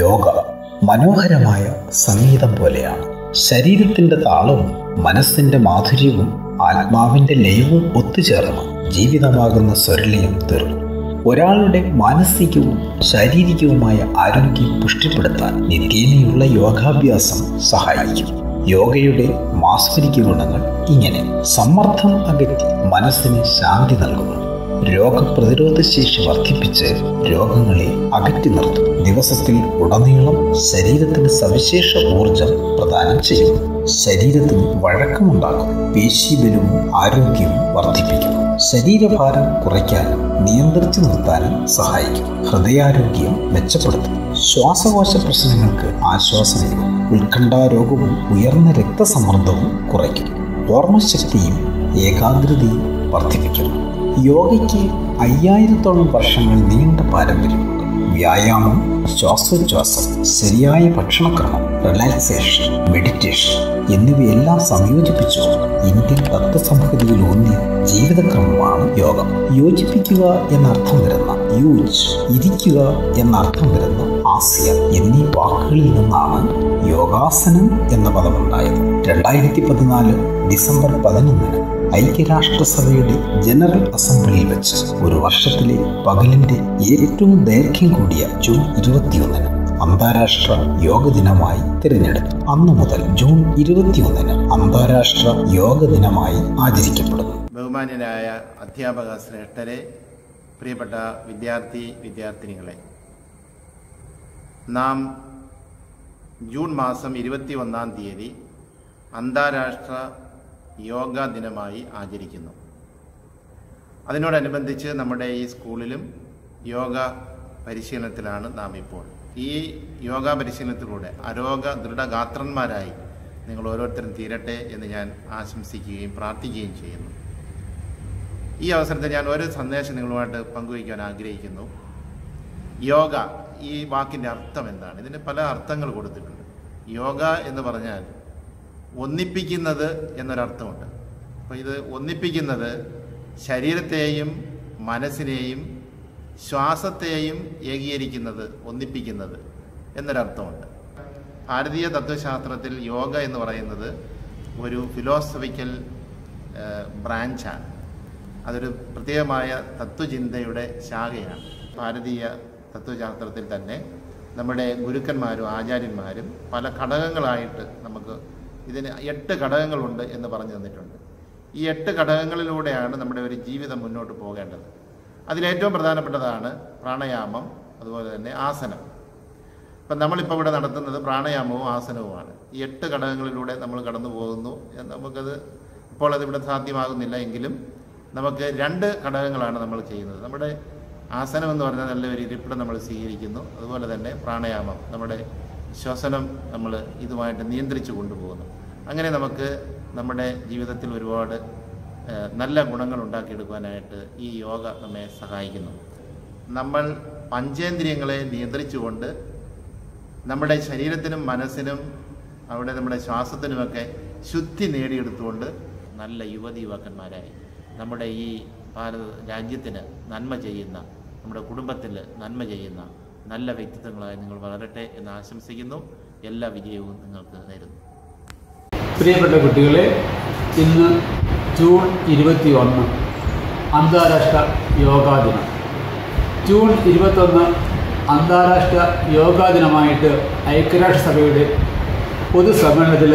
യോഗ മനോഹരമായ സംഗീതം പോലെയാണ് ശരീരത്തിന്റെ താളവും മനസ്സിന്റെ മാധുര്യവും ആത്മാവിന്റെ ലയവും ഒത്തുചേർന്ന് ജീവിതമാകുന്ന സ്വരലയം തീർന്നു ഒരാളുടെ മാനസികവും ശാരീരികവുമായ ആരോഗ്യം പുഷ്ടിപ്പെടുത്താൻ നിത്യേനയുള്ള യോഗാഭ്യാസം സഹായിക്കും യോഗയുടെ മാസ്മരിക ഗുണങ്ങൾ ഇങ്ങനെ സമ്മർദ്ദം അകറ്റി മനസ്സിന് ശാന്തി നൽകുന്നു രോഗപ്രതിരോധ ശേഷി വർദ്ധിപ്പിച്ച് രോഗങ്ങളെ അകറ്റി നിർത്തും ദിവസത്തിൽ ഉടനീളം ശരീരത്തിന് സവിശേഷ ഊർജം പ്രദാനം ചെയ്യുന്നു ശരീരത്തിന് വഴക്കമുണ്ടാക്കും പേശീബലവും ആരോഗ്യവും വർദ്ധിപ്പിക്കുന്നു ശരീരഭാരം കുറയ്ക്കാനും നിയന്ത്രിച്ചു നിർത്താനും സഹായിക്കും ഹൃദയാരോഗ്യം മെച്ചപ്പെടുത്തും ശ്വാസകോശ പ്രശ്നങ്ങൾക്ക് ആശ്വാസമേകും ഉത്കണ്ഠാരോഗവും ഉയർന്ന രക്തസമ്മർദ്ദവും കുറയ്ക്കും ഓർമ്മശക്തിയും ഏകാഗ്രതയും വർദ്ധിപ്പിക്കുന്നു യോഗയ്ക്ക് അയ്യായിരത്തോളം വർഷങ്ങൾ നീണ്ട പാരമ്പര്യമുണ്ട് വ്യായാമം ശ്വാസോച്ഛ്വാസം ശരിയായ ഭക്ഷണക്രമം റിലാക്സേഷൻ മെഡിറ്റേഷൻ എന്നിവയെല്ലാം സംയോജിപ്പിച്ചുകൊണ്ട് ഇന്ത്യൻ തത്വസംഹിതയിൽ ഊന്നിയ ജീവിതക്രമമാണ് യോഗം യോജിപ്പിക്കുക എന്നർത്ഥം വരുന്ന യൂജ് ഇരിക്കുക എന്നർത്ഥം വരുന്ന ആസ്യ എന്നീ വാക്കുകളിൽ നിന്നാണ് യോഗാസനം എന്ന പദമുണ്ടായത് രണ്ടായിരത്തി പതിനാല് ഡിസംബർ പതിനൊന്നിന് ഐക്യരാഷ്ട്രസഭയുടെ ജനറൽ അസംബ്ലിയിൽ വെച്ച് ഒരു വർഷത്തിലെ പകലിന്റെ ഏറ്റവും ദൈർഘ്യം കൂടിയ ജൂൺ ഇരുപത്തിയൊന്നിന് അന്താരാഷ്ട്ര യോഗ ദിനമായി തിരഞ്ഞെടുത്തു അന്നു മുതൽ ജൂൺ ഇരുപത്തിയൊന്നിന് അന്താരാഷ്ട്ര യോഗ ദിനമായി ആചരിക്കപ്പെടുന്നു ബഹുമാന്യരായ അധ്യാപക ശ്രേഷ്ഠരെ പ്രിയപ്പെട്ട വിദ്യാർത്ഥി വിദ്യാർത്ഥിനികളെ നാം ജൂൺ മാസം ഇരുപത്തി ഒന്നാം തീയതി അന്താരാഷ്ട്ര യോഗ ദിനമായി ആചരിക്കുന്നു അതിനോടനുബന്ധിച്ച് നമ്മുടെ ഈ സ്കൂളിലും യോഗ പരിശീലനത്തിലാണ് നാം ഇപ്പോൾ ഈ യോഗ പരിശീലനത്തിലൂടെ അരോഗ ദൃഢഗാത്രന്മാരായി നിങ്ങൾ ഓരോരുത്തരും തീരട്ടെ എന്ന് ഞാൻ ആശംസിക്കുകയും പ്രാർത്ഥിക്കുകയും ചെയ്യുന്നു ഈ അവസരത്തിൽ ഞാൻ ഒരു സന്ദേശം നിങ്ങളുമായിട്ട് പങ്കുവയ്ക്കാൻ ആഗ്രഹിക്കുന്നു യോഗ ഈ വാക്കിൻ്റെ അർത്ഥം എന്താണ് ഇതിന് പല അർത്ഥങ്ങൾ കൊടുത്തിട്ടുണ്ട് യോഗ എന്ന് പറഞ്ഞാൽ ഒന്നിപ്പിക്കുന്നത് എന്നൊരർത്ഥമുണ്ട് അപ്പോൾ ഇത് ഒന്നിപ്പിക്കുന്നത് ശരീരത്തെയും മനസ്സിനെയും ശ്വാസത്തെയും ഏകീകരിക്കുന്നത് ഒന്നിപ്പിക്കുന്നത് എന്നൊരർത്ഥമുണ്ട് ഭാരതീയ തത്വശാസ്ത്രത്തിൽ യോഗ എന്ന് പറയുന്നത് ഒരു ഫിലോസഫിക്കൽ ബ്രാഞ്ചാണ് അതൊരു പ്രത്യേകമായ തത്വചിന്തയുടെ ശാഖയാണ് ഭാരതീയ തത്വശാസ്ത്രത്തിൽ തന്നെ നമ്മുടെ ഗുരുക്കന്മാരും ആചാര്യന്മാരും പല ഘടകങ്ങളായിട്ട് നമുക്ക് ഇതിന് എട്ട് ഘടകങ്ങളുണ്ട് എന്ന് പറഞ്ഞു തന്നിട്ടുണ്ട് ഈ എട്ട് ഘടകങ്ങളിലൂടെയാണ് നമ്മുടെ ഒരു ജീവിതം മുന്നോട്ട് പോകേണ്ടത് അതിലേറ്റവും പ്രധാനപ്പെട്ടതാണ് പ്രാണായാമം അതുപോലെ തന്നെ ആസനം ഇപ്പം നമ്മളിപ്പോൾ ഇവിടെ നടത്തുന്നത് പ്രാണായാമവും ആസനവുമാണ് ഈ എട്ട് ഘടകങ്ങളിലൂടെ നമ്മൾ കടന്നു പോകുന്നു എന്ന് നമുക്കത് ഇപ്പോൾ അതിവിടെ സാധ്യമാകുന്നില്ല എങ്കിലും നമുക്ക് രണ്ട് ഘടകങ്ങളാണ് നമ്മൾ ചെയ്യുന്നത് നമ്മുടെ ആസനം എന്ന് പറഞ്ഞാൽ നല്ലൊരു ഇരിപ്പിടം നമ്മൾ സ്വീകരിക്കുന്നു അതുപോലെ തന്നെ പ്രാണായാമം നമ്മുടെ ശ്വസനം നമ്മൾ ഇതുമായിട്ട് നിയന്ത്രിച്ചു കൊണ്ടുപോകുന്നു അങ്ങനെ നമുക്ക് നമ്മുടെ ജീവിതത്തിൽ ഒരുപാട് ഏഹ്, നല്ല ഗുണങ്ങൾ ഉണ്ടാക്കിയെടുക്കാനായിട്ട് ഈ യോഗ നമ്മെ സഹായിക്കുന്നു നമ്മൾ പഞ്ചേന്ദ്രിയങ്ങളെ നിയന്ത്രിച്ചുകൊണ്ട് നമ്മുടെ ശരീരത്തിനും മനസ്സിനും അവിടെ നമ്മുടെ ശ്വാസത്തിനുമൊക്കെ ശുദ്ധി നേടിയെടുത്തുകൊണ്ട് നല്ല യുവതി യുവാക്കന്മാരായി നമ്മുടെ ഈ ഭാരത രാജ്യത്തിന് നന്മ ചെയ്യുന്ന നമ്മുടെ കുടുംബത്തിൽ നന്മ ചെയ്യുന്ന നല്ല വ്യക്തിത്വങ്ങളായി നിങ്ങൾ വളരട്ടെ എന്ന് ആശംസിക്കുന്നു എല്ലാ വിജയവും നിങ്ങൾക്ക് നേരുന്നു പ്രിയപ്പെട്ട കുട്ടികളെ ഇന്ന് ജൂൺ ഇരുപത്തി ഒന്ന് അന്താരാഷ്ട്ര യോഗാ ദിനം ജൂൺ ഇരുപത്തൊന്ന് അന്താരാഷ്ട്ര യോഗാ ദിനമായിട്ട് ഐക്യരാഷ്ട്രസഭയുടെ പൊതുസമ്മേളനത്തിൽ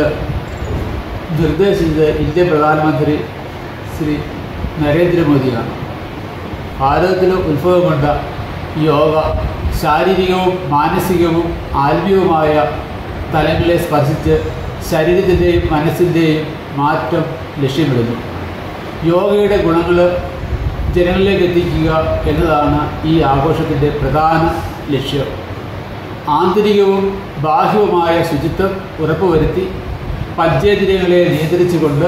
നിർദ്ദേശിച്ചത് ഇന്ത്യൻ പ്രധാനമന്ത്രി ശ്രീ നരേന്ദ്രമോദിയാണ് ഭാരതത്തിൽ ഉത്ഭവം കൊണ്ട യോഗ ശാരീരികവും മാനസികവും ആത്മീയവുമായ തലങ്ങളെ സ്പർശിച്ച് ശരീരത്തിൻ്റെയും മനസ്സിൻ്റെയും മാറ്റം ലക്ഷ്യമിടുന്നു യോഗയുടെ ഗുണങ്ങൾ ജനങ്ങളിലേക്ക് എത്തിക്കുക എന്നതാണ് ഈ ആഘോഷത്തിൻ്റെ പ്രധാന ലക്ഷ്യം ആന്തരികവും ബാഹ്യവുമായ ശുചിത്വം ഉറപ്പുവരുത്തി പഞ്ചേന്ദ്രിയങ്ങളെ നിയന്ത്രിച്ചുകൊണ്ട്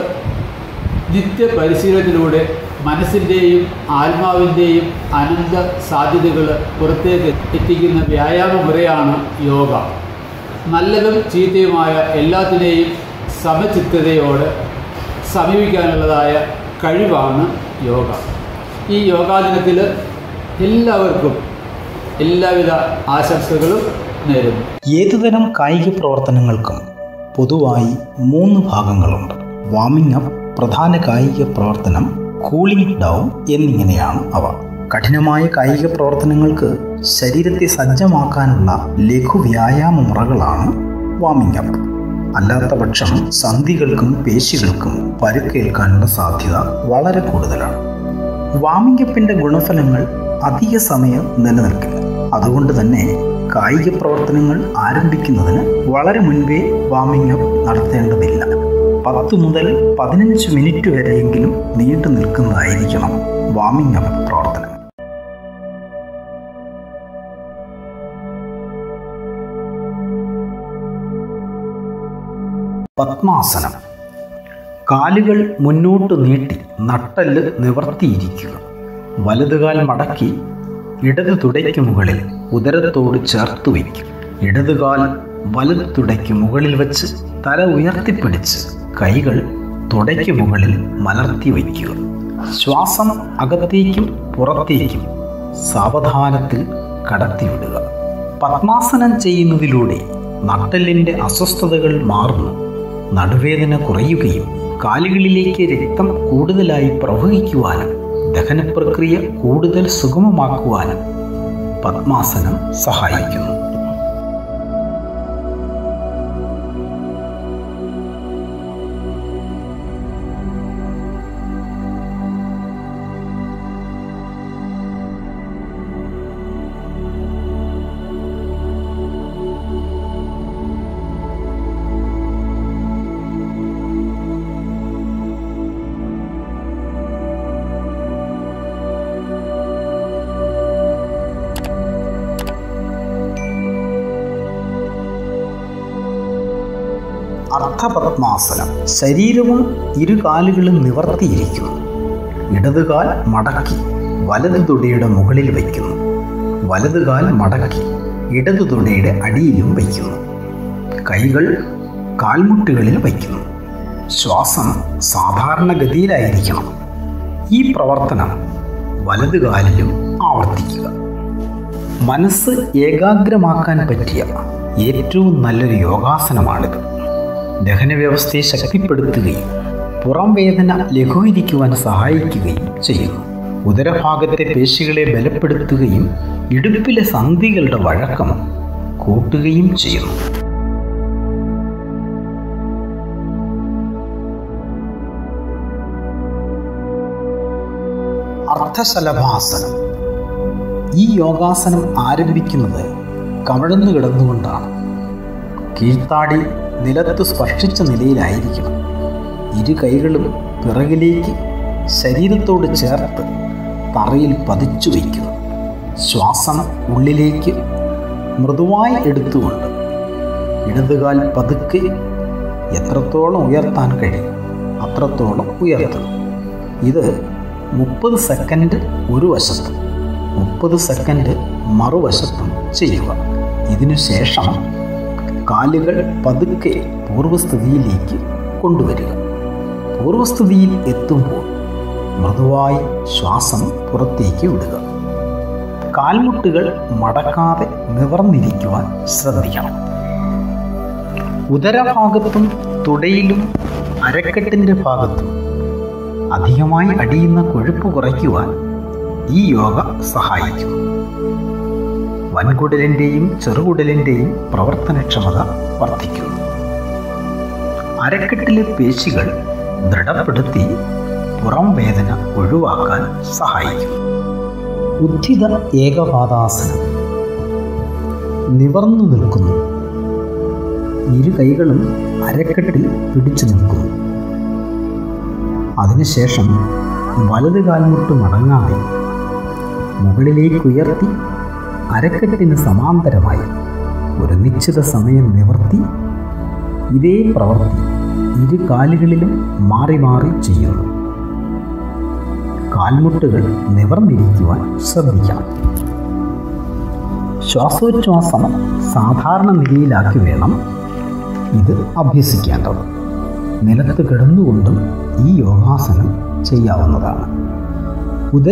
നിത്യപരിശീലനത്തിലൂടെ മനസ്സിൻ്റെയും ആത്മാവിൻ്റെയും അനന്ത സാധ്യതകൾ പുറത്തേക്ക് എത്തിക്കുന്ന വ്യായാമ മുറയാണ് യോഗ നല്ലതും ചീത്തയുമായ എല്ലാത്തിനെയും സമചിത്തതയോടെ സമീപിക്കാനുള്ളതായ കഴിവാണ് യോഗ ഈ യോഗാ ദിനത്തിൽ എല്ലാവർക്കും എല്ലാവിധ ആശംസകളും നേരുന്നു ഏതുതരം കായിക പ്രവർത്തനങ്ങൾക്കും പൊതുവായി മൂന്ന് ഭാഗങ്ങളുണ്ട് വാമിംഗ് അപ്പ് പ്രധാന കായിക പ്രവർത്തനം കൂളിംഗ് ഡൗൺ എന്നിങ്ങനെയാണ് അവ കഠിനമായ കായിക പ്രവർത്തനങ്ങൾക്ക് ശരീരത്തെ സജ്ജമാക്കാനുള്ള ലഘു വ്യായാമ മുറകളാണ് വാമിംഗ് അപ്പ് അല്ലാത്ത പക്ഷം സന്ധികൾക്കും പേശികൾക്കും പരുക്കേൽക്കാനുള്ള സാധ്യത വളരെ കൂടുതലാണ് വാമിംഗ് അപ്പിന്റെ ഗുണഫലങ്ങൾ അധിക സമയം നിലനിൽക്കില്ല അതുകൊണ്ട് തന്നെ കായിക പ്രവർത്തനങ്ങൾ ആരംഭിക്കുന്നതിന് വളരെ മുൻപേ വാമിംഗ് അപ്പ് നടത്തേണ്ടതില്ല പത്ത് മുതൽ പതിനഞ്ച് മിനിറ്റ് വരെയെങ്കിലും നീണ്ടു നിൽക്കുന്നതായിരിക്കണം വാമിംഗ് അപ്പ് പ്രവർത്തനം പത്മാസനം കാലുകൾ മുന്നോട്ട് നീട്ടി നട്ടല് നിവർത്തിയിരിക്കുക വലതുകാൽ മടക്കി ഇടത് തുടയ്ക്ക് മുകളിൽ ഉദരത്തോട് ചേർത്ത് വയ്ക്കും ഇടതുകാൽ വലത് തുടയ്ക്ക് മുകളിൽ വെച്ച് തല ഉയർത്തിപ്പിടിച്ച് കൈകൾ തുടയ്ക്ക് മുകളിൽ മലർത്തി വയ്ക്കുക ശ്വാസം അകത്തേക്കും പുറത്തേക്കും സാവധാനത്തിൽ കടത്തിവിടുക പത്മാസനം ചെയ്യുന്നതിലൂടെ നട്ടലിൻ്റെ അസ്വസ്ഥതകൾ മാറുന്നു നടുവേദന കുറയുകയും കാലുകളിലേക്ക് രക്തം കൂടുതലായി പ്രവഹിക്കുവാനും ദഹനപ്രക്രിയ കൂടുതൽ സുഗമമാക്കുവാനും പത്മാസനം സഹായിക്കുന്നു അർത്ഥപത്മാസനം ശരീരവും ഇരുകാലുകളും നിവർത്തിയിരിക്കുന്നു ഇടതുകാൽ മടക്കി വലതു തുടയുടെ മുകളിൽ വയ്ക്കുന്നു വലതുകാൽ മടക്കി ഇടതു തുടയുടെ അടിയിലും വയ്ക്കുന്നു കൈകൾ കാൽമുട്ടുകളിൽ വയ്ക്കുന്നു ശ്വാസം സാധാരണഗതിയിലായിരിക്കണം ഈ പ്രവർത്തനം വലതുകാലിലും ആവർത്തിക്കുക മനസ്സ് ഏകാഗ്രമാക്കാൻ പറ്റിയ ഏറ്റവും നല്ലൊരു യോഗാസനമാണിത് ദഹനവ്യവസ്ഥയെ ശക്തിപ്പെടുത്തുകയും പുറം വേദന ലഘൂകരിക്കുവാൻ സഹായിക്കുകയും ചെയ്യുന്നു ഉദരഭാഗത്തെ പേശികളെ ബലപ്പെടുത്തുകയും ഇടുപ്പിലെ സന്ധികളുടെ വഴക്കം കൂട്ടുകയും ചെയ്യുന്നു അർത്ഥശലഭാസനം ഈ യോഗാസനം ആരംഭിക്കുന്നത് കമഴ്ന്നു കിടന്നുകൊണ്ടാണ് കീഴ്ത്താടി നിലത്ത് സ്പർശിച്ച നിലയിലായിരിക്കണം ഇരു കൈകളും പിറകിലേക്ക് ശരീരത്തോട് ചേർത്ത് തറയിൽ പതിച്ചു വയ്ക്കുന്നു ശ്വാസം ഉള്ളിലേക്ക് മൃദുവായി എടുത്തുകൊണ്ട് ഇടതുകാൽ പതുക്കെ എത്രത്തോളം ഉയർത്താൻ കഴിയും അത്രത്തോളം ഉയർത്തുന്നു ഇത് മുപ്പത് സെക്കൻഡ് ഒരു വശത്തും മുപ്പത് സെക്കൻഡ് മറുവശത്തും ചെയ്യുക ഇതിനുശേഷം കാലുകൾ പതുക്കെ പൂർവ്വസ്ഥിതിയിലേക്ക് കൊണ്ടുവരിക പൂർവ്വസ്ഥിതിയിൽ എത്തുമ്പോൾ മൃദുവായി ശ്വാസം പുറത്തേക്ക് വിടുക കാൽമുട്ടുകൾ മടക്കാതെ നിവർന്നിരിക്കുവാൻ ശ്രദ്ധിക്കണം ഉദരഭാഗത്തും തുടയിലും അരക്കെട്ടിൻ്റെ ഭാഗത്തും അധികമായി അടിയുന്ന കൊഴുപ്പ് കുറയ്ക്കുവാൻ ഈ യോഗ സഹായിക്കുന്നു വൻകുടലിൻ്റെയും ചെറുകുടലിൻ്റെയും പ്രവർത്തനക്ഷമത വർദ്ധിക്കുന്നു അരക്കെട്ടിലെ പേശികൾ ദൃഢപ്പെടുത്തി പുറം വേദന ഒഴിവാക്കാൻ സഹായിക്കുന്നു ഉദ്ധിത ഏകപാദാസനം നിവർന്നു നിൽക്കുന്നു ഇരു കൈകളും അരക്കെട്ടിൽ പിടിച്ചു നിൽക്കുന്നു അതിനുശേഷം വലത് കാൽമുട്ട് മടങ്ങാതെ മുകളിലേക്ക് ഉയർത്തി അരക്കെട്ടിന് സമാന്തരമായി ഒരു നിശ്ചിത സമയം നിവർത്തി ഇതേ പ്രവൃത്തി ഇരു കാലുകളിലും മാറി മാറി ചെയ്യുന്നു കാൽമുട്ടുകൾ നിവർന്നിരിക്കുവാൻ ശ്രദ്ധിക്കണം ശ്വാസോച്ഛ്വാസം സാധാരണ നിലയിലാക്കി വേണം ഇത് അഭ്യസിക്കേണ്ടത് നിലത്ത് കിടന്നുകൊണ്ടും ഈ യോഗാസനം ചെയ്യാവുന്നതാണ്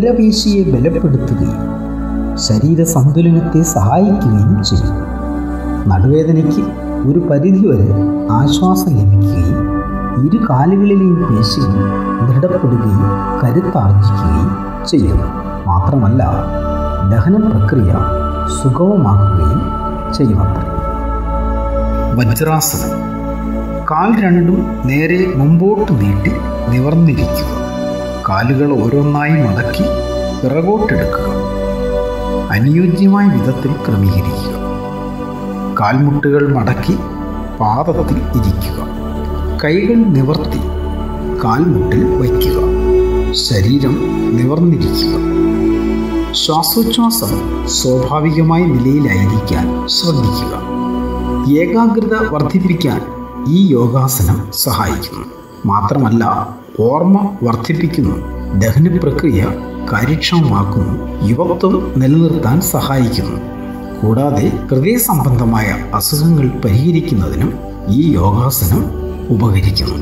ഉദരപേശിയെ ബലപ്പെടുത്തുകയും ശരീര സന്തുലനത്തെ സഹായിക്കുകയും ചെയ്യും നടുവേദനയ്ക്ക് ഒരു പരിധിവരെ ആശ്വാസം ലഭിക്കുകയും ഇരു കാലുകളിലെയും പേശികൾ ദൃഢപ്പെടുകയും കരുത്താർജിക്കുകയും ചെയ്യുന്നു മാത്രമല്ല ദഹന പ്രക്രിയ സുഗമമാക്കുകയും ചെയ്യുമത്രേ വജ്രാസനം കാൽ രണ്ടും നേരെ മുമ്പോട്ട് നീട്ടി നിവർന്നിരിക്കുക കാലുകൾ ഓരോന്നായി മടക്കി പിറകോട്ടെടുക്കുക അനുയോജ്യമായ വിധത്തിൽ ക്രമീകരിക്കുക കാൽമുട്ടുകൾ മടക്കി പാദത്തിൽ ഇരിക്കുക കൈകൾ നിവർത്തി കാൽമുട്ടിൽ വയ്ക്കുക ശരീരം നിവർന്നിരിക്കുക ശ്വാസോച്ഛ്വാസം സ്വാഭാവികമായ നിലയിലായിരിക്കാൻ ശ്രദ്ധിക്കുക ഏകാഗ്രത വർദ്ധിപ്പിക്കാൻ ഈ യോഗാസനം സഹായിക്കുന്നു മാത്രമല്ല ഓർമ്മ വർദ്ധിപ്പിക്കുന്നു ദഹന പ്രക്രിയ കാര്യക്ഷമമാക്കുന്നു യുവത്വം നിലനിർത്താൻ സഹായിക്കുന്നു കൂടാതെ ഹൃദയ സംബന്ധമായ അസുഖങ്ങൾ പരിഹരിക്കുന്നതിനും ഈ യോഗാസനം ഉപകരിക്കുന്നു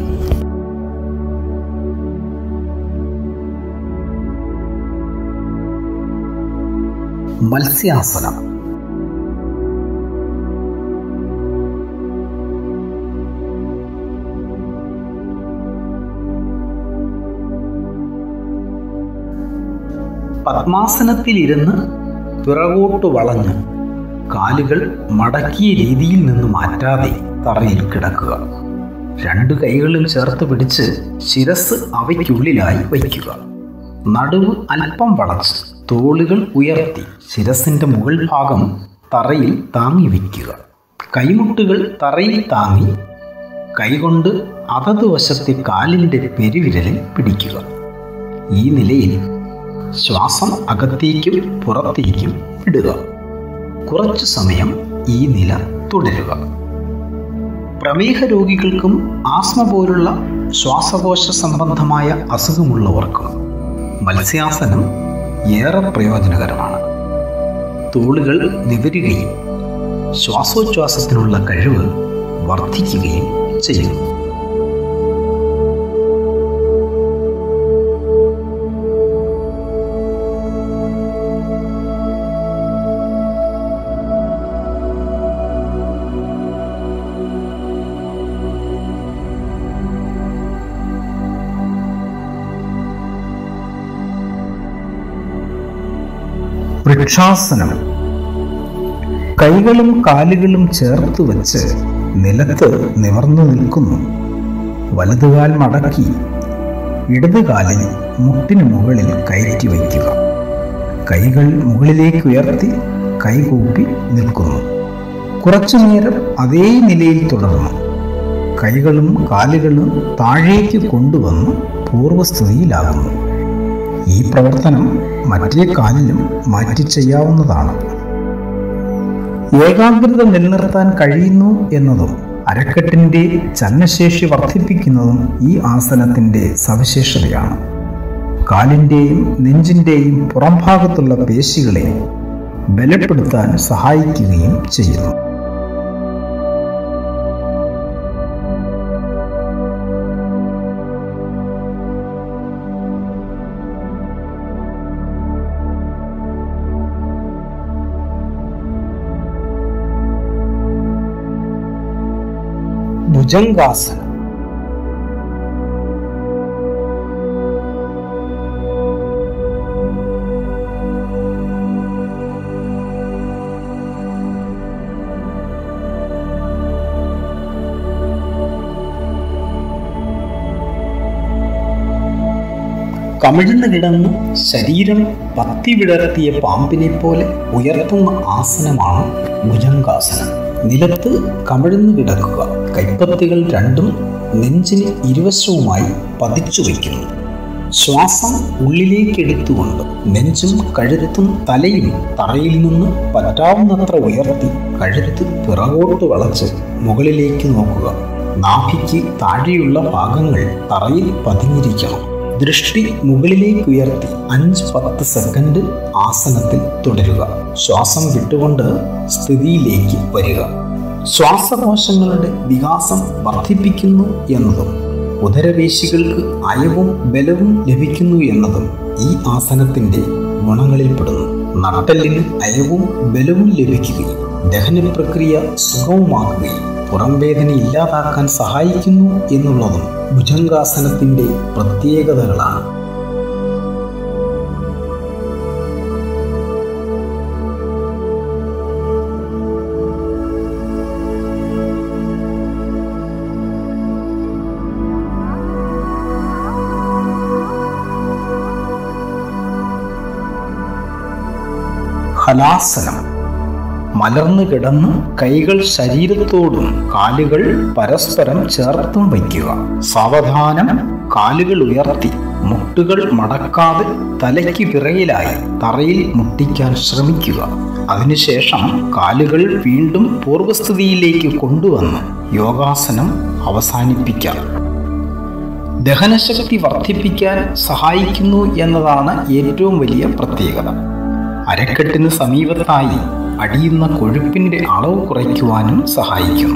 മത്സ്യാസനം പത്മാസനത്തിലിരുന്ന് പിറകോട്ട് വളഞ്ഞ് കാലുകൾ മടക്കിയ രീതിയിൽ നിന്ന് മാറ്റാതെ തറയിൽ കിടക്കുക രണ്ടു കൈകളും ചേർത്ത് പിടിച്ച് ശിരസ് അവയ്ക്കുള്ളിലായി വയ്ക്കുക നടുവ് അല്പം വളച്ച് തോളുകൾ ഉയർത്തി ശിരസിന്റെ മുകൾ ഭാഗം തറയിൽ താങ്ങി വയ്ക്കുക കൈമുട്ടുകൾ തറയിൽ താങ്ങി കൈകൊണ്ട് അതത് വശത്തെ കാലിൻ്റെ പെരുവിരലിൽ പിടിക്കുക ഈ നിലയിൽ ശ്വാസം അകത്തേക്കും പുറത്തേക്കും ഇടുക കുറച്ചു സമയം ഈ നില തുടരുക പ്രമേഹ രോഗികൾക്കും ആസ്മ പോലുള്ള ശ്വാസകോശ സംബന്ധമായ അസുഖമുള്ളവർക്കും മത്സ്യാസനം ഏറെ പ്രയോജനകരമാണ് തോളുകൾ നിവരുകയും ശ്വാസോച്ഛ്വാസത്തിനുള്ള കഴിവ് വർദ്ധിക്കുകയും ചെയ്യുന്നു വൃക്ഷാസനം കൈകളും കാലുകളും ചേർത്ത് വെച്ച് നിലത്ത് നിവർന്നു നിൽക്കുന്നു വലതുകാൽ മടക്കി ഇടതുകാലിൽ മുട്ടിന് മുകളിൽ കയറ്റി വയ്ക്കുക കൈകൾ മുകളിലേക്ക് ഉയർത്തി കൈകൂപ്പി നിൽക്കുന്നു കുറച്ചു നേരം അതേ നിലയിൽ തുടർന്നു കൈകളും കാലുകളും താഴേക്ക് കൊണ്ടുവന്ന് പൂർവ്വസ്ഥിതിയിലാകുന്നു ഈ പ്രവർത്തനം മറ്റേ കാലിലും മാറ്റി ചെയ്യാവുന്നതാണ് ഏകാഗ്രത നിലനിർത്താൻ കഴിയുന്നു എന്നതും അരക്കെട്ടിൻ്റെ ചലനശേഷി വർദ്ധിപ്പിക്കുന്നതും ഈ ആസനത്തിൻ്റെ സവിശേഷതയാണ് കാലിൻ്റെയും നെഞ്ചിൻ്റെയും പുറംഭാഗത്തുള്ള പേശികളെ ബലപ്പെടുത്താൻ സഹായിക്കുകയും ചെയ്യുന്നു ഭുജംഗാസനം കമിഴ്ന്നു കിടന്ന് ശരീരം പത്തി വിടർത്തിയ പാമ്പിനെ പോലെ ഉയർത്തുന്ന ആസനമാണ് ഭുജംഗാസനം നിലത്ത് കമിഴ്ന്നു കിടക്കുക കൈപ്പത്തികൾ രണ്ടും നെഞ്ചിന് ഇരുവശവുമായി പതിച്ചു വയ്ക്കുന്നു ശ്വാസം ഉള്ളിലേക്കെടുത്തുകൊണ്ട് നെഞ്ചും കഴുത്തും തലയും തറയിൽ നിന്ന് പറ്റാവുന്നത്ര ഉയർത്തി കഴുത്ത് പിറകോട്ട് വളച്ച് മുകളിലേക്ക് നോക്കുക നാഭിക്ക് താഴെയുള്ള ഭാഗങ്ങൾ തറയിൽ പതിഞ്ഞിരിക്കണം ദൃഷ്ടി മുകളിലേക്ക് ഉയർത്തി അഞ്ച് പത്ത് സെക്കൻഡ് ആസനത്തിൽ തുടരുക ശ്വാസം വിട്ടുകൊണ്ട് സ്ഥിതിയിലേക്ക് വരിക ശ്വാസകോശങ്ങളുടെ വികാസം വർദ്ധിപ്പിക്കുന്നു എന്നതും ഉദരപേശികൾക്ക് അയവും ബലവും ലഭിക്കുന്നു എന്നതും ഈ ആസനത്തിന്റെ ഗുണങ്ങളിൽപ്പെടുന്നു നട്ടലിന് അയവും ബലവും ലഭിക്കുകയും ദഹന പ്രക്രിയ സുഗമമാക്കുകയും പുറം വേദന ഇല്ലാതാക്കാൻ സഹായിക്കുന്നു എന്നുള്ളതും ഭുജംഗാസനത്തിന്റെ പ്രത്യേകതകളാണ് ഹലാസനം മലർന്നു കിടന്ന് കൈകൾ ശരീരത്തോടും കാലുകൾ പരസ്പരം ചേർത്തും വയ്ക്കുക സാവധാനം കാലുകൾ ഉയർത്തി മുട്ടുകൾ മടക്കാതെ തലയ്ക്ക് പിറകിലായി തറയിൽ മുട്ടിക്കാൻ ശ്രമിക്കുക അതിനുശേഷം കാലുകൾ വീണ്ടും പൂർവസ്ഥിതിയിലേക്ക് കൊണ്ടുവന്ന് യോഗാസനം അവസാനിപ്പിക്കാം ദഹനശക്തി വർദ്ധിപ്പിക്കാൻ സഹായിക്കുന്നു എന്നതാണ് ഏറ്റവും വലിയ പ്രത്യേകത അരക്കെട്ടിന് സമീപത്തായി അടിയുന്ന കൊഴുപ്പിന്റെ അളവ് കുറയ്ക്കുവാനും സഹായിക്കുന്നു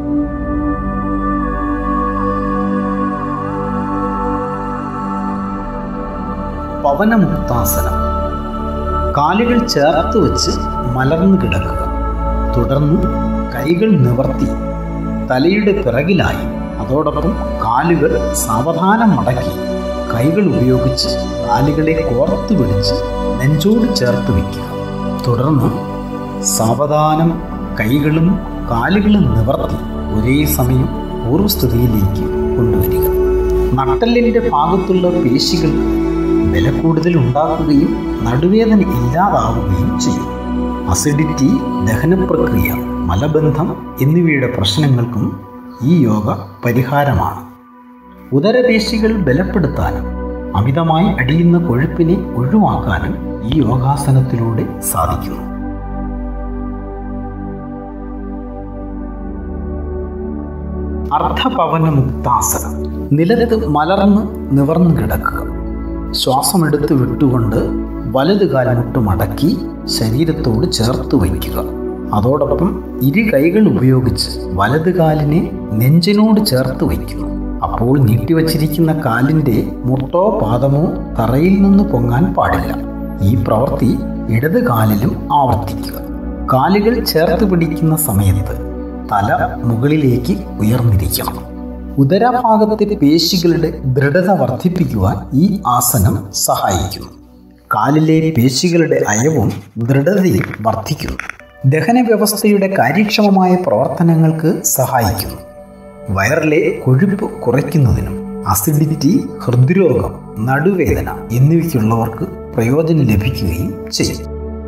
പവനമുക്താസനം കാലുകൾ ചേർത്ത് വെച്ച് മലർന്നു കിടക്കുക തുടർന്ന് കൈകൾ നിവർത്തി തലയുടെ പിറകിലായി അതോടൊപ്പം കാലുകൾ സാവധാനം മടക്കി കൈകൾ ഉപയോഗിച്ച് കാലുകളെ കോർത്തു പിടിച്ച് നെഞ്ചോട് ചേർത്ത് വയ്ക്കുക തുടർന്ന് സാവധാനം കൈകളും കാലുകളും നിവർത്തി ഒരേ സമയം പൂർവ്വസ്ഥിതിയിലേക്ക് കൊണ്ടുവരിക നട്ടലിൻ്റെ ഭാഗത്തുള്ള പേശികൾക്ക് വില കൂടുതൽ ഉണ്ടാക്കുകയും നടുവേദന ഇല്ലാതാവുകയും ചെയ്യും അസിഡിറ്റി ദഹനപ്രക്രിയ മലബന്ധം എന്നിവയുടെ പ്രശ്നങ്ങൾക്കും ഈ യോഗ പരിഹാരമാണ് ഉദരപേശികൾ ബലപ്പെടുത്താനും അമിതമായി അടിയുന്ന കൊഴുപ്പിനെ ഒഴിവാക്കാനും ഈ യോഗാസനത്തിലൂടെ സാധിക്കുന്നു അർദ്ധപവന മുക്താസനം നിലത്ത് മലർന്ന് നിവർന്നു കിടക്കുക ശ്വാസമെടുത്ത് വിട്ടുകൊണ്ട് വലത് കാൽമുട്ട് മടക്കി ശരീരത്തോട് ചേർത്ത് വയ്ക്കുക അതോടൊപ്പം ഇരു കൈകൾ ഉപയോഗിച്ച് വലത് കാലിനെ നെഞ്ചിനോട് ചേർത്ത് വയ്ക്കുന്നു അപ്പോൾ നീട്ടിവച്ചിരിക്കുന്ന കാലിൻ്റെ മുട്ടോ പാദമോ തറയിൽ നിന്ന് പൊങ്ങാൻ പാടില്ല ഈ പ്രവൃത്തി ഇടത് കാലിലും ആവർത്തിക്കുക കാലുകൾ ചേർത്ത് പിടിക്കുന്ന സമയത്ത് തല മുകളിലേക്ക് ഉയർന്നിരിക്കണം ഉദരഭാഗത്തെ പേശികളുടെ ദൃഢത വർദ്ധിപ്പിക്കുവാൻ ഈ ആസനം സഹായിക്കുന്നു കാലിലെ പേശികളുടെ അയവും ദൃഢതയും വർദ്ധിക്കുന്നു ദഹന വ്യവസ്ഥയുടെ കാര്യക്ഷമമായ പ്രവർത്തനങ്ങൾക്ക് സഹായിക്കുന്നു വയറിലെ കൊഴുപ്പ് കുറയ്ക്കുന്നതിനും അസിഡിറ്റി ഹൃദ്രോഗം നടുവേദന എന്നിവയ്ക്കുള്ളവർക്ക് പ്രയോജനം ലഭിക്കുകയും ചെയ്യും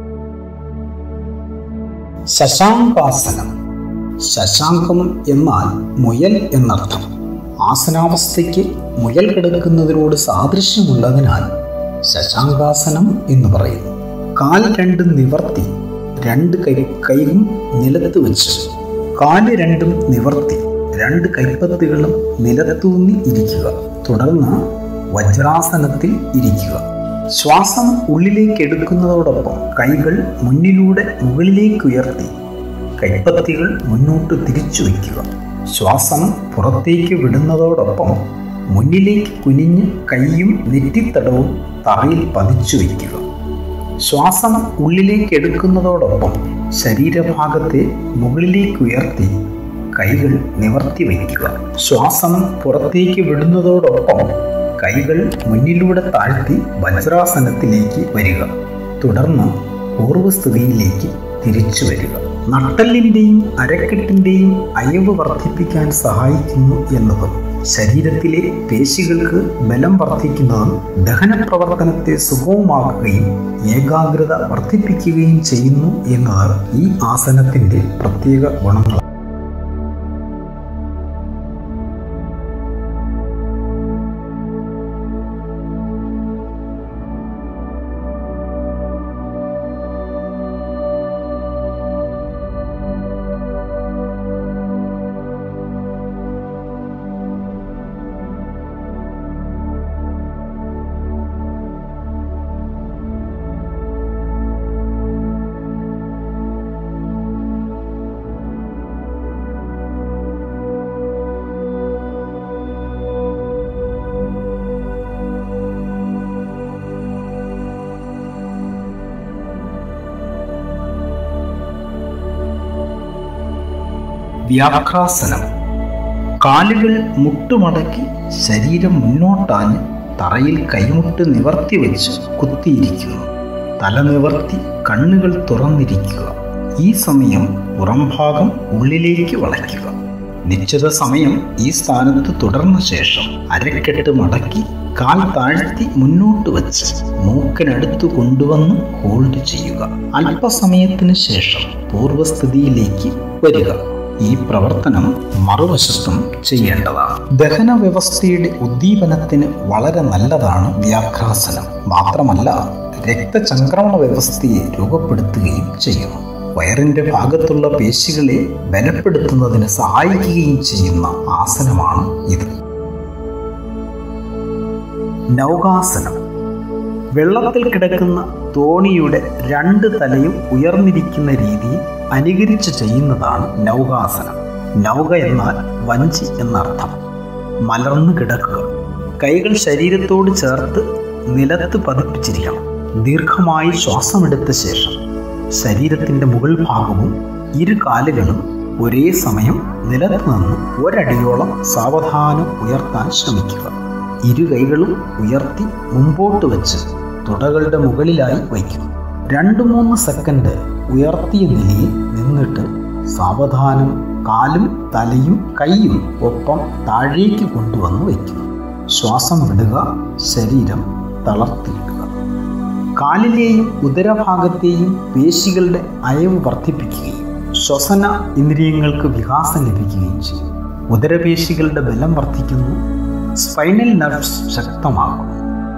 ശശാങ്കാസനം ശശാങ്കം എന്നാൽ മുയൽ എന്നർത്ഥം ആസനാവസ്ഥയ്ക്ക് മുയൽ കിടക്കുന്നതിനോട് സാദൃശ്യമുള്ളതിനാൽ ശശാങ്കാസനം എന്ന് പറയുന്നു കാൽ രണ്ടും നിവർത്തി രണ്ട് കൈ കൈയും നിലത്ത് വെച്ച് കാല് രണ്ടും നിവർത്തി രണ്ട് കൈപ്പത്തികളും നിലത്തൂന്നി ഇരിക്കുക തുടർന്ന് വജ്രാസനത്തിൽ ഇരിക്കുക ശ്വാസം ഉള്ളിലേക്ക് എടുക്കുന്നതോടൊപ്പം കൈകൾ മുന്നിലൂടെ മുകളിലേക്ക് ഉയർത്തി കൈപ്പത്തികൾ മുന്നോട്ട് തിരിച്ചു വയ്ക്കുക ശ്വാസം പുറത്തേക്ക് വിടുന്നതോടൊപ്പം മുന്നിലേക്ക് കുനിഞ്ഞ് കൈയും നെറ്റിത്തടവും തറയിൽ പതിച്ചു വയ്ക്കുക ശ്വാസം ഉള്ളിലേക്ക് എടുക്കുന്നതോടൊപ്പം ശരീരഭാഗത്തെ മുകളിലേക്ക് ഉയർത്തി കൈകൾ നിവർത്തി വയ്ക്കുക ശ്വാസം പുറത്തേക്ക് വിടുന്നതോടൊപ്പം കൈകൾ മുന്നിലൂടെ താഴ്ത്തി വജ്രാസനത്തിലേക്ക് വരിക തുടർന്ന് പൂർവ്വസ്ഥിതിയിലേക്ക് തിരിച്ചു വരിക നട്ടലിൻ്റെയും അരക്കെട്ടിൻ്റെയും അയവ് വർദ്ധിപ്പിക്കാൻ സഹായിക്കുന്നു എന്നതും ശരീരത്തിലെ പേശികൾക്ക് ബലം വർദ്ധിക്കുന്നതും ദഹന പ്രവർത്തനത്തെ സുഗമമാക്കുകയും ഏകാഗ്രത വർദ്ധിപ്പിക്കുകയും ചെയ്യുന്നു എന്നത് ഈ ആസനത്തിൻ്റെ പ്രത്യേക ഗുണങ്ങളാണ് വ്യാഘ്രാസനം കാലുകൾ മുട്ടുമടക്കി ശരീരം മുന്നോട്ടാഞ്ഞ് തറയിൽ കൈമുട്ട് നിവർത്തി വെച്ച് കുത്തിയിരിക്കുന്നു തല നിവർത്തി കണ്ണുകൾ തുറന്നിരിക്കുക ഈ സമയം പുറംഭാഗം ഉള്ളിലേക്ക് വളയ്ക്കുക നിശ്ചിത സമയം ഈ സ്ഥാനത്ത് തുടർന്ന ശേഷം അരക്കെട്ട് മടക്കി കാൽ താഴ്ത്തി മുന്നോട്ട് വച്ച് മൂക്കിനടുത്ത് കൊണ്ടുവന്ന് ഹോൾഡ് ചെയ്യുക അല്പസമയത്തിന് ശേഷം പൂർവ്വസ്ഥിതിയിലേക്ക് വരിക ഈ പ്രവർത്തനം മറുവശത്തും ചെയ്യേണ്ടതാണ് ദഹന വ്യവസ്ഥയുടെ ഉദ്ദീപനത്തിന് വളരെ നല്ലതാണ് വ്യാഘ്രാസനം മാത്രമല്ല രക്തചംക്രമണ വ്യവസ്ഥയെ രൂപപ്പെടുത്തുകയും ചെയ്യുന്നു വയറിന്റെ ഭാഗത്തുള്ള പേശികളെ ബലപ്പെടുത്തുന്നതിന് സഹായിക്കുകയും ചെയ്യുന്ന ആസനമാണ് ഇത് നൗകാസനം വെള്ളത്തിൽ കിടക്കുന്ന തോണിയുടെ രണ്ട് തലയും ഉയർന്നിരിക്കുന്ന രീതിയിൽ അനുകരിച്ച് ചെയ്യുന്നതാണ് നൗകാസനം നൗക എന്നാൽ വഞ്ചി എന്നർത്ഥം മലർന്നു കിടക്കുക കൈകൾ ശരീരത്തോട് ചേർത്ത് നിലത്ത് പതിപ്പിച്ചിരിക്കണം ദീർഘമായി ശ്വാസമെടുത്ത ശേഷം ശരീരത്തിന്റെ മുകൾ ഭാഗവും ഇരു കാലുകളും ഒരേ സമയം നിലത്ത് നിന്ന് ഒരടിയോളം സാവധാനം ഉയർത്താൻ ശ്രമിക്കുക ഇരു കൈകളും ഉയർത്തി മുമ്പോട്ട് വെച്ച് തുടകളുടെ മുകളിലായി വയ്ക്കുക രണ്ട് മൂന്ന് സെക്കൻഡ് ഉയർത്തിയ നിലയിൽ നിന്നിട്ട് സാവധാനം കാലും തലയും കൈയും ഒപ്പം താഴേക്ക് കൊണ്ടുവന്ന് വയ്ക്കുക ശ്വാസം വിടുക ശരീരം തളർത്തിയിടുക കാലിലെയും ഉദരഭാഗത്തെയും പേശികളുടെ അയവ് വർദ്ധിപ്പിക്കുകയും ശ്വസന ഇന്ദ്രിയങ്ങൾക്ക് വികാസം ലഭിക്കുകയും ചെയ്യും ഉദരപേശികളുടെ ബലം വർദ്ധിക്കുന്നു സ്പൈനൽ നർവ്സ് ശക്തമാകും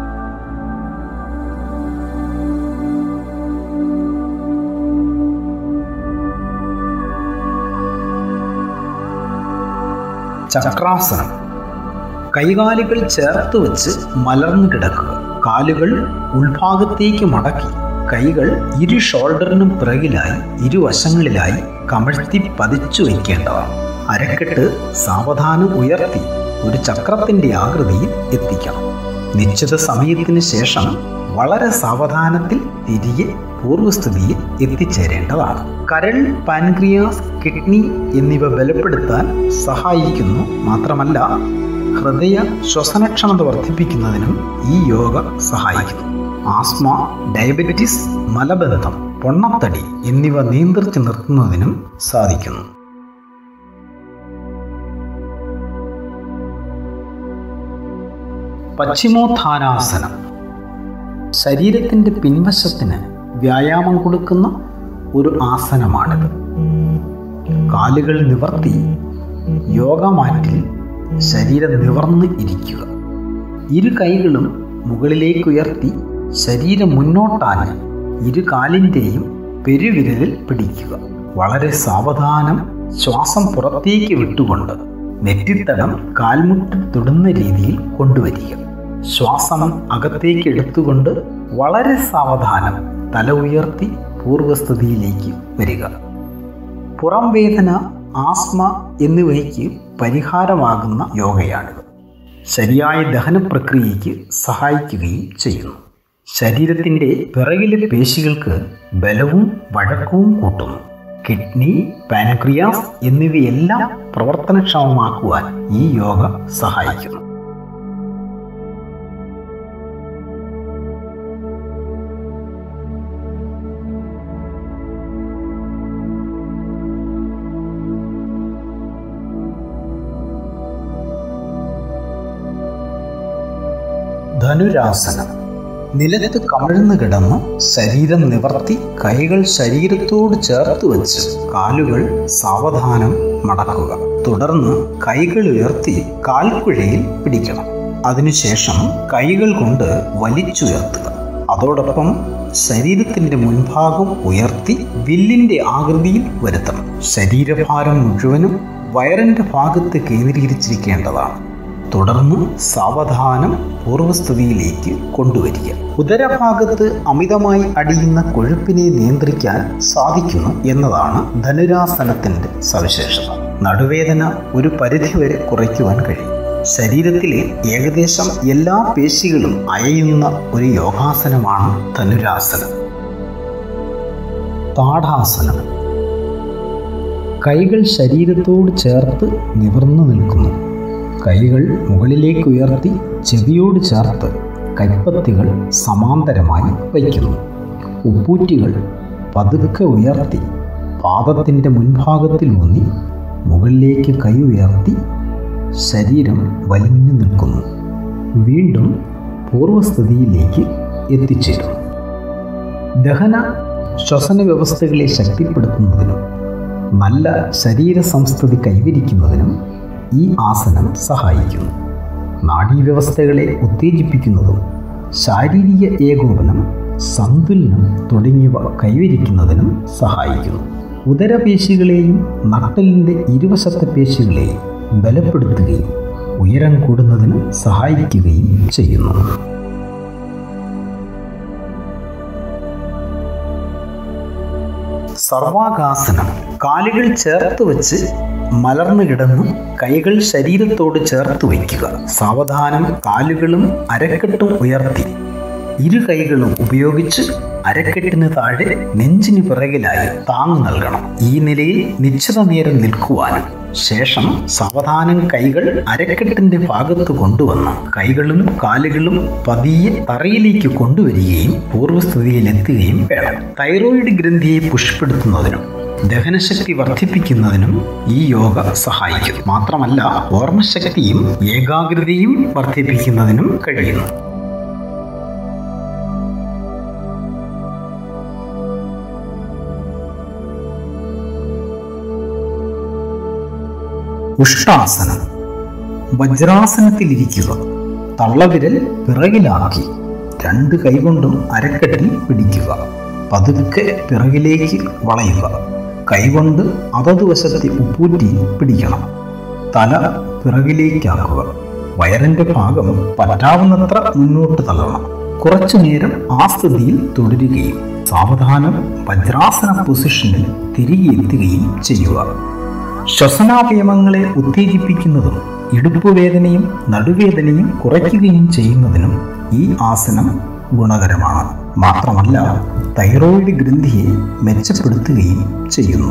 ചക്രാസനം കൈകാലുകൾ ചേർത്ത് വെച്ച് മലർന്നു കിടക്കുക കാലുകൾ ഉൾഭാഗത്തേക്ക് മടക്കി കൈകൾ ഇരു ഷോൾഡറിനും പിറകിലായി ഇരുവശങ്ങളിലായി കമഴ്ത്തി പതിച്ചു വയ്ക്കേണ്ടതാണ് അരക്കെട്ട് സാവധാനം ഉയർത്തി ഒരു ചക്രത്തിന്റെ ആകൃതിയിൽ എത്തിക്കണം നിശ്ചിത സമയത്തിന് ശേഷം വളരെ സാവധാനത്തിൽ തിരികെ പൂർവ്വസ്ഥിതിയിൽ എത്തിച്ചേരേണ്ടതാണ് കരൾ പാൻക്രിയാസ് കിഡ്നി എന്നിവ ബലപ്പെടുത്താൻ സഹായിക്കുന്നു മാത്രമല്ല ഹൃദയ ശ്വസനക്ഷമത വർദ്ധിപ്പിക്കുന്നതിനും ഈ യോഗ സഹായിക്കുന്നു ആസ്മ ഡയബറ്റിസ് മലബന്ധം പൊണ്ണത്തടി എന്നിവ നിയന്ത്രിച്ചു നിർത്തുന്നതിനും സാധിക്കുന്നു പശ്ചിമോത്ഥാനാസനം ശരീരത്തിന്റെ പിൻവശത്തിന് വ്യായാമം കൊടുക്കുന്ന ഒരു ആസനമാണിത് കാലുകൾ നിവർത്തി യോഗ മാറ്റിൽ ശരീരം നിവർന്ന് ഇരിക്കുക ഇരു കൈകളും മുകളിലേക്ക് ഉയർത്തി ശരീരം മുന്നോട്ടാഞ്ഞ് ഇരു കാലിൻ്റെയും പെരുവിരലിൽ പിടിക്കുക വളരെ സാവധാനം ശ്വാസം പുറത്തേക്ക് വിട്ടുകൊണ്ട് നെറ്റിത്തടം കാൽമുട്ടിൽ തൊടുന്ന രീതിയിൽ കൊണ്ടുവരിക ശ്വാസം അകത്തേക്ക് എടുത്തുകൊണ്ട് വളരെ സാവധാനം തല ഉയർത്തി പൂർവ്വസ്ഥിതിയിലേക്ക് വരിക പുറം വേദന ആസ്മ എന്നിവയ്ക്ക് പരിഹാരമാകുന്ന യോഗയാണിത് ശരിയായ ദഹന പ്രക്രിയയ്ക്ക് സഹായിക്കുകയും ചെയ്യുന്നു ശരീരത്തിൻ്റെ പിറകിലെ പേശികൾക്ക് ബലവും വഴക്കവും കൂട്ടുന്നു കിഡ്നി പാൻക്രിയാസ് എന്നിവയെല്ലാം പ്രവർത്തനക്ഷമമാക്കുവാൻ ഈ യോഗ സഹായിക്കുന്നു ധനുരാസനം നിലത്ത് കമിഴ്ന്നു കിടന്ന് ശരീരം നിവർത്തി കൈകൾ ശരീരത്തോട് ചേർത്ത് വെച്ച് കാലുകൾ സാവധാനം മടക്കുക തുടർന്ന് കൈകൾ ഉയർത്തി കാൽക്കുഴയിൽ പിടിക്കണം അതിനുശേഷം കൈകൾ കൊണ്ട് വലിച്ചുയർത്തുക അതോടൊപ്പം ശരീരത്തിന്റെ മുൻഭാഗം ഉയർത്തി വില്ലിന്റെ ആകൃതിയിൽ വരുത്തണം ശരീരഭാരം മുഴുവനും വയറിന്റെ ഭാഗത്ത് കേന്ദ്രീകരിച്ചിരിക്കേണ്ടതാണ് തുടർന്ന് സാവധാനം പൂർവ്വസ്ഥിതിയിലേക്ക് കൊണ്ടുവരിക ഉദരഭാഗത്ത് അമിതമായി അടിയുന്ന കൊഴുപ്പിനെ നിയന്ത്രിക്കാൻ സാധിക്കുന്നു എന്നതാണ് ധനുരാസനത്തിന്റെ സവിശേഷത നടുവേദന ഒരു പരിധിവരെ കുറയ്ക്കുവാൻ കഴിയും ശരീരത്തിലെ ഏകദേശം എല്ലാ പേശികളും അയയുന്ന ഒരു യോഗാസനമാണ് ധനുരാസനം താടാസനം കൈകൾ ശരീരത്തോട് ചേർത്ത് നിവർന്നു നിൽക്കുന്നു കൈകൾ മുകളിലേക്ക് ഉയർത്തി ചെവിയോട് ചേർത്ത് കൈപ്പത്തികൾ സമാന്തരമായി വയ്ക്കുന്നു ഉപ്പൂറ്റികൾ പതുക്കെ ഉയർത്തി പാദത്തിൻ്റെ മുൻഭാഗത്തിൽ ഊന്നി മുകളിലേക്ക് കൈ ഉയർത്തി ശരീരം വലിഞ്ഞു നിൽക്കുന്നു വീണ്ടും പൂർവസ്ഥിതിയിലേക്ക് എത്തിച്ചേരുന്നു ദഹന ശ്വസന വ്യവസ്ഥകളെ ശക്തിപ്പെടുത്തുന്നതിനും നല്ല ശരീര സംസ്ഥിതി കൈവരിക്കുന്നതിനും ഈ ആസനം സഹായിക്കുന്നു നാഡീവ്യവസ്ഥകളെ ഉത്തേജിപ്പിക്കുന്നതും ശാരീരിക ഏകോപനം സന്തുലനം തുടങ്ങിയവ കൈവരിക്കുന്നതിനും സഹായിക്കുന്നു ഉദരപേശികളെയും നട്ടലിൻ്റെ ഇരുവശത്തെ പേശികളെയും ബലപ്പെടുത്തുകയും ഉയരം കൂടുന്നതിന് സഹായിക്കുകയും ചെയ്യുന്നു സർവാകാസനം കാലുകൾ ചേർത്ത് വെച്ച് മലർന്നു കിടന്ന് കൈകൾ ശരീരത്തോട് ചേർത്ത് വയ്ക്കുക സാവധാനം കാലുകളും അരക്കെട്ടും ഉയർത്തി ഇരു കൈകളും ഉപയോഗിച്ച് അരക്കെട്ടിന് താഴെ നെഞ്ചിന് പിറകിലായി താങ്ങു നൽകണം ഈ നിലയിൽ നിശ്ചിത നേരം നിൽക്കുവാനും ശേഷം സാവധാനം കൈകൾ അരക്കെട്ടിന്റെ ഭാഗത്ത് കൊണ്ടുവന്ന് കൈകളും കാലുകളും പതിയെ തറയിലേക്ക് കൊണ്ടുവരികയും പൂർവ്വസ്ഥിതിയിലെത്തുകയും വേണം തൈറോയിഡ് ഗ്രന്ഥിയെ പുഷ്പെടുത്തുന്നതിനും ദഹനശക്തി വർദ്ധിപ്പിക്കുന്നതിനും ഈ യോഗ സഹായിക്കും മാത്രമല്ല ഓർമ്മശക്തിയും ഏകാഗ്രതയും വർദ്ധിപ്പിക്കുന്നതിനും കഴിയുന്നു ഉഷ്ടാസനം വജ്രാസനത്തിലിരിക്കുക തള്ളവിരൽ പിറകിലാക്കി രണ്ട് കൈകൊണ്ടും അരക്കെട്ടിൽ പിടിക്കുക പതുക്കെ പിറകിലേക്ക് വളയുക കൈകൊണ്ട് അതത് വശത്തെ ഉപ്പൂറ്റി പിടിക്കണം തല പിറകിലേക്കാക്കുക വയറിന്റെ ഭാഗം പറ്റാവുന്നത്ര മുന്നോട്ട് തള്ളണം കുറച്ചു നേരം ആ സ്ഥിതിയിൽ തുടരുകയും സാവധാനം വജ്രാസന പൊസിഷനിൽ തിരികെ എത്തുകയും ചെയ്യുക ശ്വസനാവയവങ്ങളെ ഉത്തേജിപ്പിക്കുന്നതും ഇടുപ്പുവേദനയും നടുവേദനയും കുറയ്ക്കുകയും ചെയ്യുന്നതിനും ഈ ആസനം ഗുണകരമാണ് മാത്രമല്ല തൈറോയിഡ് ഗ്രന്ഥിയെ മെച്ചപ്പെടുത്തുകയും ചെയ്യുന്നു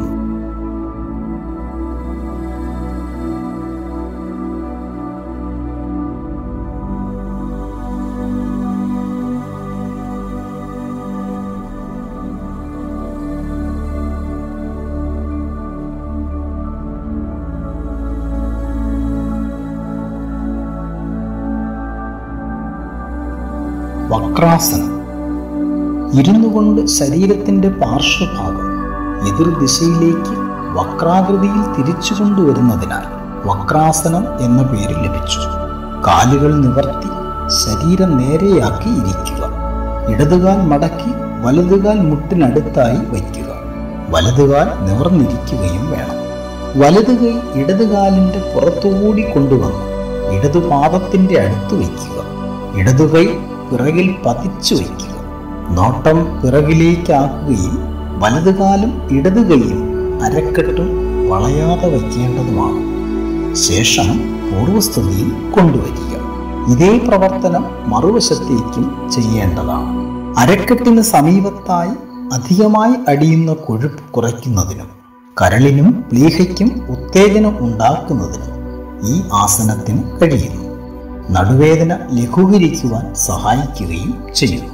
വക്രാസനം ഇരുന്നു കൊണ്ട് ശരീരത്തിന്റെ പാർശ്വഭാഗം എതിർദിശയിലേക്ക് വക്രാകൃതിയിൽ തിരിച്ചു കൊണ്ടുവരുന്നതിനാൽ വക്രാസനം എന്ന പേര് ലഭിച്ചു കാലുകൾ നിവർത്തി ശരീരം നേരെയാക്കി ഇരിക്കുക ഇടതുകാൽ മടക്കി വലതുകാൽ മുട്ടിനടുത്തായി വയ്ക്കുക വലതുകാൽ നിവർന്നിരിക്കുകയും വേണം വലതുകൈ ഇടതുകാലിന്റെ പുറത്തുകൂടി കൊണ്ടുവന്ന് ഇടതുപാദത്തിന്റെ അടുത്ത് വയ്ക്കുക ഇടതുകൈ പിറകിൽ പതിച്ചു വയ്ക്കുക നോട്ടം പിറകിലേക്കാക്കുകയും വലതുകാലും ഇടതുകൈയും അരക്കെട്ടും വളയാതെ വയ്ക്കേണ്ടതുമാണ് ശേഷം പൂർവസ്ഥിതിയിൽ കൊണ്ടുവരിക ഇതേ പ്രവർത്തനം മറുവശത്തേക്കും ചെയ്യേണ്ടതാണ് അരക്കെട്ടിന് സമീപത്തായി അധികമായി അടിയുന്ന കൊഴുപ്പ് കുറയ്ക്കുന്നതിനും കരളിനും പ്ലീഹയ്ക്കും ഉത്തേജനം ഉണ്ടാക്കുന്നതിനും ഈ ആസനത്തിന് കഴിയുന്നു നടുവേദന ലഘൂകരിക്കുവാൻ സഹായിക്കുകയും ചെയ്യുന്നു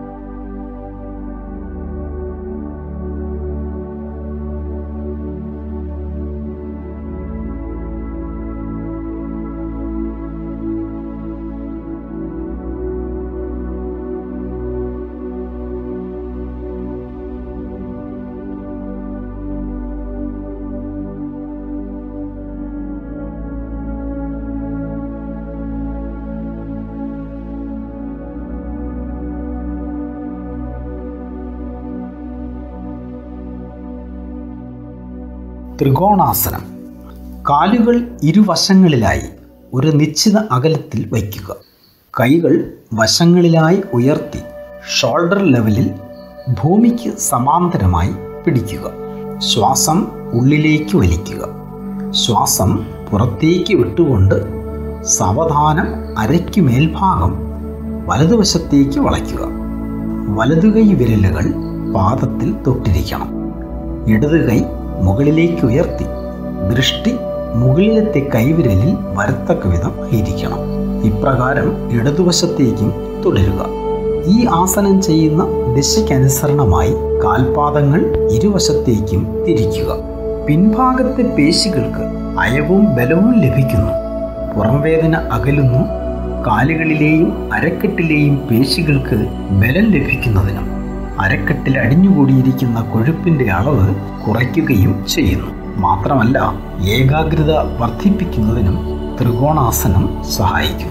ത്രികോണാസനം കാലുകൾ ഇരുവശങ്ങളിലായി ഒരു നിശ്ചിത അകലത്തിൽ വയ്ക്കുക കൈകൾ വശങ്ങളിലായി ഉയർത്തി ഷോൾഡർ ലെവലിൽ ഭൂമിക്ക് സമാന്തരമായി പിടിക്കുക ശ്വാസം ഉള്ളിലേക്ക് വലിക്കുക ശ്വാസം പുറത്തേക്ക് വിട്ടുകൊണ്ട് സാവധാനം അരയ്ക്കു മേൽഭാഗം വലതുവശത്തേക്ക് വളയ്ക്കുക വലതുകൈ വിരലുകൾ പാദത്തിൽ തൊട്ടിരിക്കണം ഇടതുകൈ മുകളിലേക്ക് ഉയർത്തി ദൃഷ്ടി മുകളിലത്തെ കൈവിരലിൽ വരത്തക്ക വിധം ഇരിക്കണം ഇപ്രകാരം ഇടതുവശത്തേക്കും തുടരുക ഈ ആസനം ചെയ്യുന്ന ദിശയ്ക്കനുസരണമായി കാൽപാദങ്ങൾ ഇരുവശത്തേക്കും തിരിക്കുക പിൻഭാഗത്തെ പേശികൾക്ക് അയവും ബലവും ലഭിക്കുന്നു പുറംവേദന അകലുന്നു കാലുകളിലെയും അരക്കെട്ടിലെയും പേശികൾക്ക് ബലം ലഭിക്കുന്നതിനും അരക്കെട്ടിൽ അടിഞ്ഞുകൂടിയിരിക്കുന്ന കൊഴുപ്പിന്റെ അളവ് കുറയ്ക്കുകയും ചെയ്യുന്നു മാത്രമല്ല ഏകാഗ്രത വർദ്ധിപ്പിക്കുന്നതിനും ത്രികോണാസനം സഹായിക്കുന്നു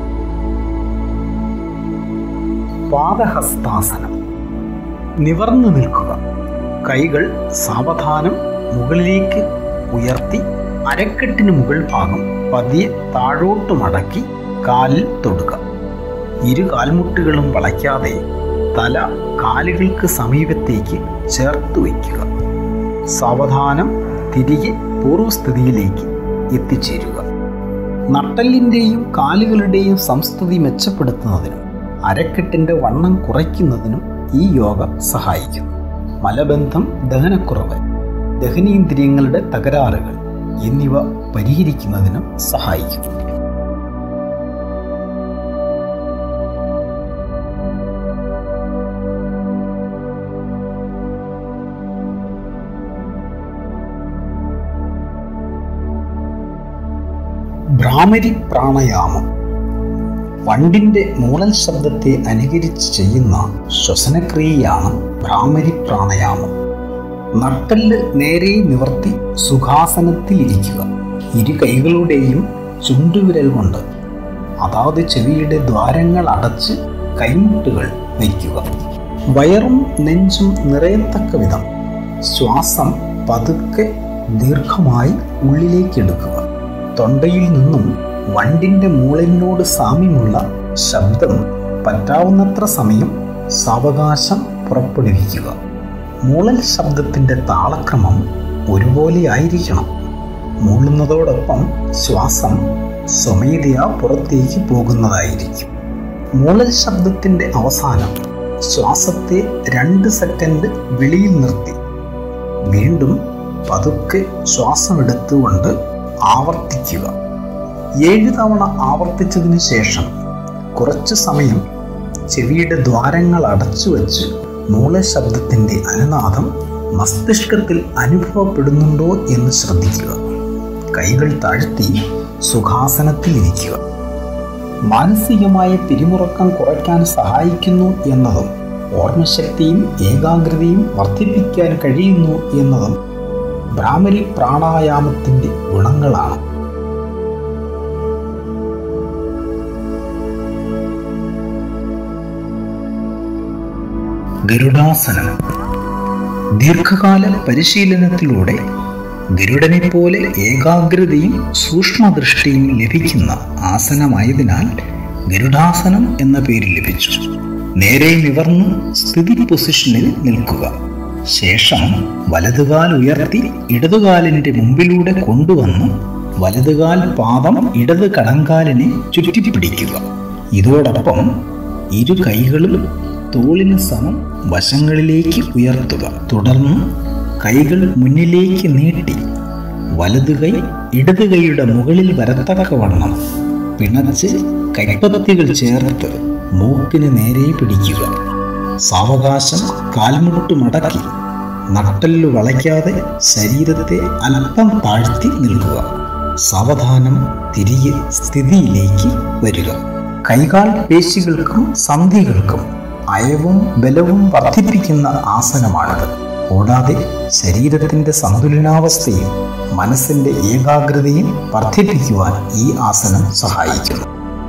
പാദഹസ്താസനം നിവർന്നു നിൽക്കുക കൈകൾ സാവധാനം മുകളിലേക്ക് ഉയർത്തി അരക്കെട്ടിന് മുകൾ ഭാഗം പതിയെ താഴോട്ട് മടക്കി കാലിൽ തൊടുക ഇരു കാൽമുട്ടുകളും വളയ്ക്കാതെ തല കാലുകൾക്ക് സമീപത്തേക്ക് ചേർത്ത് വയ്ക്കുക സാവധാനം തിരികെ പൂർവ്വസ്ഥിതിയിലേക്ക് എത്തിച്ചേരുക നട്ടലിൻ്റെയും കാലുകളുടെയും സംസ്ഥിതി മെച്ചപ്പെടുത്തുന്നതിനും അരക്കെട്ടിൻ്റെ വണ്ണം കുറയ്ക്കുന്നതിനും ഈ യോഗ സഹായിക്കുന്നു മലബന്ധം ദഹനക്കുറവ് ദഹനീന്ദ്രിയങ്ങളുടെ തകരാറുകൾ എന്നിവ പരിഹരിക്കുന്നതിനും സഹായിക്കുന്നു ഭ്രാമരി പ്രാണായാമം വണ്ടിന്റെ മൂളൽ ശബ്ദത്തെ അനുകരിച്ച് ചെയ്യുന്ന ശ്വസനക്രിയയാണ് ഭ്രാമരി പ്രാണായാമം നട്ടല് നേരെ നിവർത്തി സുഖാസനത്തിൽ ഇരിക്കുക ഇരു കൈകളുടെയും ചുണ്ടുവിരൽ കൊണ്ട് അതാത് ചെവിയുടെ ദ്വാരങ്ങൾ അടച്ച് കൈമുട്ടുകൾ വയ്ക്കുക വയറും നെഞ്ചും നിറയത്തക്ക വിധം ശ്വാസം പതുക്കെ ദീർഘമായി ഉള്ളിലേക്കെടുക്കുക തൊണ്ടയിൽ നിന്നും വണ്ടിന്റെ മൂളലിനോട് സാമ്യമുള്ള ശബ്ദം പറ്റാവുന്നത്ര സമയം സാവകാശം പുറപ്പെടുവിക്കുക മൂളൽ ശബ്ദത്തിന്റെ താളക്രമം ഒരുപോലെ ആയിരിക്കണം മൂളുന്നതോടൊപ്പം ശ്വാസം സ്വമേധയാ പുറത്തേക്ക് പോകുന്നതായിരിക്കും മൂളൽ ശബ്ദത്തിന്റെ അവസാനം ശ്വാസത്തെ രണ്ട് സെക്കൻഡ് വെളിയിൽ നിർത്തി വീണ്ടും പതുക്കെ ശ്വാസമെടുത്തുകൊണ്ട് ആവർത്തിക്കുക ഏഴ് തവണ ആവർത്തിച്ചതിന് ശേഷം കുറച്ചു സമയം ചെവിയുടെ ദ്വാരങ്ങൾ അടച്ചു വച്ച് മൂലശബ്ദത്തിൻ്റെ അനുനാദം മസ്തിഷ്കത്തിൽ അനുഭവപ്പെടുന്നുണ്ടോ എന്ന് ശ്രദ്ധിക്കുക കൈകൾ താഴ്ത്തി സുഖാസനത്തിലിരിക്കുക മാനസികമായ പിരിമുറക്കം കുറയ്ക്കാൻ സഹായിക്കുന്നു എന്നതും ഓർമ്മശക്തിയും ഏകാഗ്രതയും വർദ്ധിപ്പിക്കാൻ കഴിയുന്നു എന്നതും ഭ്രാമരി പ്രാണായാമത്തിൻ്റെ ഗുണങ്ങളാണ് ഗരുഡാസനം ദീർഘകാല പരിശീലനത്തിലൂടെ ഗരുഡനെ പോലെ ഏകാഗ്രതയും സൂക്ഷ്മദൃഷ്ടിയും ലഭിക്കുന്ന ആസനമായതിനാൽ ഗരുഡാസനം എന്ന പേര് ലഭിച്ചു നേരെ നിവർന്ന് സ്ഥിതി പൊസിഷനിൽ നിൽക്കുക ശേഷം വലതുകാൽ ഉയർത്തി ഇടതുകാലിന്റെ മുമ്പിലൂടെ കൊണ്ടുവന്ന് വലതുകാൽ പാദം ഇടത് കടങ്കാലിനെ ചുറ്റിപ്പിടിക്കുക ഇതോടൊപ്പം ഇരു കൈകളും തോളിന് സമം വശങ്ങളിലേക്ക് ഉയർത്തുക തുടർന്ന് കൈകൾ മുന്നിലേക്ക് നീട്ടി വലതു കൈ ഇടത് കൈയുടെ മുകളിൽ വരത്തക്കവണ്ണം പിണച്ച് കൈപ്പത്തികൾ ചേർത്ത് മൂക്കിന് നേരെ പിടിക്കുക സാവകാശം കാൽമുട്ട് മടക്കി നട്ടല്ലു വളയ്ക്കാതെ ശരീരത്തെ അല്പം താഴ്ത്തി നിൽക്കുക സാവധാനം തിരികെ സ്ഥിതിയിലേക്ക് വരിക കൈകാൽ പേശികൾക്കും സന്ധികൾക്കും അയവും ബലവും വർദ്ധിപ്പിക്കുന്ന ആസനമാണിത് കൂടാതെ ശരീരത്തിന്റെ സന്തുലനാവസ്ഥയും മനസ്സിന്റെ ഏകാഗ്രതയും വർദ്ധിപ്പിക്കുവാൻ ഈ ആസനം സഹായിക്കുന്നു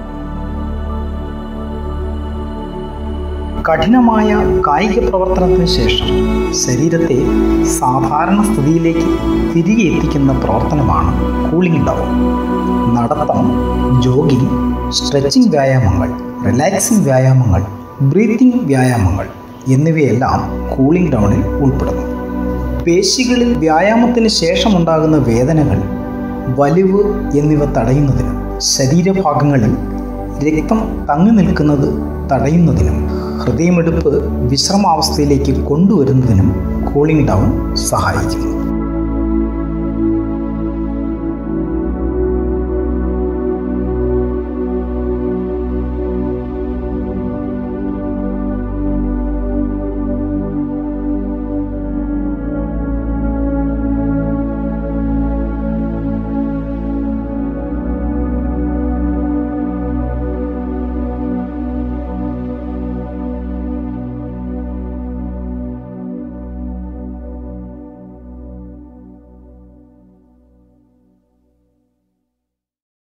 കഠിനമായ കായിക പ്രവർത്തനത്തിന് ശേഷം ശരീരത്തെ സാധാരണ സ്ഥിതിയിലേക്ക് തിരികെ എത്തിക്കുന്ന പ്രവർത്തനമാണ് കൂളിംഗ് ഡൗൺ നടത്തം ജോഗിംഗ് സ്ട്രെച്ചിങ് വ്യായാമങ്ങൾ റിലാക്സിംഗ് വ്യായാമങ്ങൾ ബ്രീത്തിംഗ് വ്യായാമങ്ങൾ എന്നിവയെല്ലാം കൂളിംഗ് ഡൗണിൽ ഉൾപ്പെടുന്നു പേശികളിൽ വ്യായാമത്തിന് ശേഷമുണ്ടാകുന്ന വേദനകൾ വലിവ് എന്നിവ തടയുന്നതിനും ശരീരഭാഗങ്ങളിൽ രക്തം തങ്ങി നിൽക്കുന്നത് തടയുന്നതിനും ഹൃദയമെടുപ്പ് വിശ്രമാവസ്ഥയിലേക്ക് കൊണ്ടുവരുന്നതിനും കൂളിംഗ് ഡൗൺ സഹായിക്കുന്നു